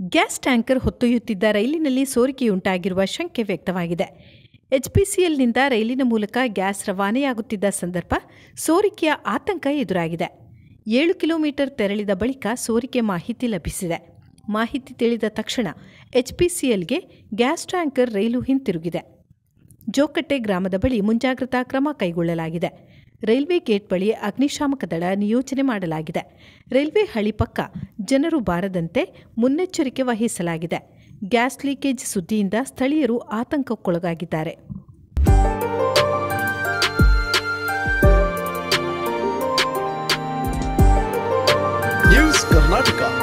gas tanker ಹೊತ್ತೊಯ್ಯುತ್ತಿದ್ದ ರೈಲಿನಲ್ಲಿ ಸೋರಿಕೆಯುಂಟಾಗಿರುವ ಶಂಕೆ ವ್ಯಕ್ತವಾಗಿದೆ ಎಚ್ಪಿಸಿಎಲ್ನಿಂದ ರೈಲಿನ ಮೂಲಕ ಗ್ಯಾಸ್ ರವಾನೆಯಾಗುತ್ತಿದ್ದ ಸಂದರ್ಭ ಸೋರಿಕೆಯ ಆತಂಕ ಎದುರಾಗಿದೆ ಏಳು ಕಿಲೋಮೀಟರ್ ತೆರಳಿದ ಬಳಿಕ ಸೋರಿಕೆ ಮಾಹಿತಿ ಲಭಿಸಿದೆ ಮಾಹಿತಿ ತಿಳಿದ ತಕ್ಷಣ ಎಚ್ಪಿಸಿಎಲ್ಗೆ ಗ್ಯಾಸ್ ಟ್ಯಾಂಕರ್ ರೈಲು ಹಿಂತಿರುಗಿದೆ ಜೋಕಟ್ಟೆ ಗ್ರಾಮದ ಬಳಿ ಮುಂಜಾಗ್ರತಾ ಕ್ರಮ ಕೈಗೊಳ್ಳಲಾಗಿದೆ ರೈಲ್ವೆ ಗೇಟ್ ಬಳಿ ಅಗ್ನಿಶಾಮಕ ದಳ ನಿಯೋಜನೆ ಮಾಡಲಾಗಿದೆ ರೈಲ್ವೆ ಹಳಿ ಪಕ್ಕ ಜನರು ಬಾರದಂತೆ ಮುನ್ನೆಚ್ಚರಿಕೆ ವಹಿಸಲಾಗಿದೆ ಗ್ಯಾಸ್ ಲೀಕೇಜ್ ಸುದ್ದಿಯಿಂದ ಸ್ಥಳೀಯರು ಆತಂಕಕ್ಕೊಳಗಾಗಿದ್ದಾರೆ ನ್ಯೂಸ್ ಕರ್ನಾಟಕ